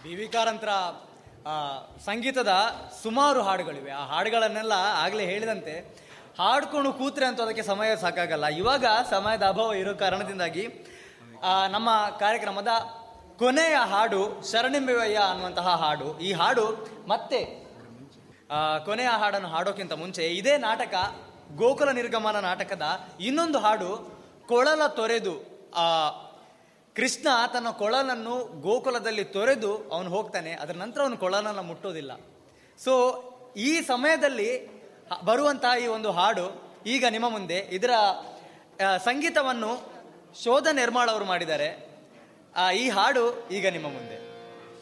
B V ಕಾರಂತರ ಆ, ಸಂಗೀತದ ಸುಮಾರು ಹಾಡುಗಳಿವೆ ಆ ಹಾಡುಗಳನ್ನೆಲ್ಲ ಆಗಲೇ ಹೇಳಿದಂತೆ ಹಾಡ್ಕೊಂಡು ಕೂತ್ರೆ ಅಂತೂ ಅದಕ್ಕೆ ಸಮಯ ಸಾಕಾಗಲ್ಲ ಇವಾಗ ಸಮಯದ ಅಭಾವ ಇರೋ ಕಾರಣದಿಂದಾಗಿ ಆ, ನಮ್ಮ ಕಾರ್ಯಕ್ರಮದ ಕೊನೆಯ ಹಾಡು ಶರಣಿಂಬೆವಯ್ಯ ಅನ್ನುವಂತಹ ಹಾಡು ಈ ಹಾಡು ಮತ್ತೆ ಆ, ಕೊನೆಯ ಹಾಡನ್ನು ಹಾಡೋಕ್ಕಿಂತ ಮುಂಚೆ ಇದೇ ನಾಟಕ ಗೋಕುಲ ನಿರ್ಗಮನ ನಾಟಕದ ಇನ್ನೊಂದು ಹಾಡು ಕೊಳಲ ತೊರೆದು ಆ ಕೃಷ್ಣ ತನ್ನ ಕೊಳಲನ್ನು ಗೋಕುಲದಲ್ಲಿ ತೊರೆದು ಅವನು ಹೋಗ್ತಾನೆ ಅದರ ನಂತರ ಅವನು ಕೊಳಲನ್ನು ಮುಟ್ಟೋದಿಲ್ಲ ಸೊ ಈ ಸಮಯದಲ್ಲಿ ಹ- ಬರುವಂತಹ ಈ ಒಂದು ಹಾಡು ಈಗ ನಿಮ್ಮ ಮುಂದೆ ಇದರ ಆ, ಸಂಗೀತವನ್ನು ಶೋಧ ನಿರ್ಮಾಳ ಅವರು ಮಾಡಿದ್ದಾರೆ ಆ, ಈ ಹಾಡು ಈಗ ನಿಮ್ಮ ಮುಂದೆ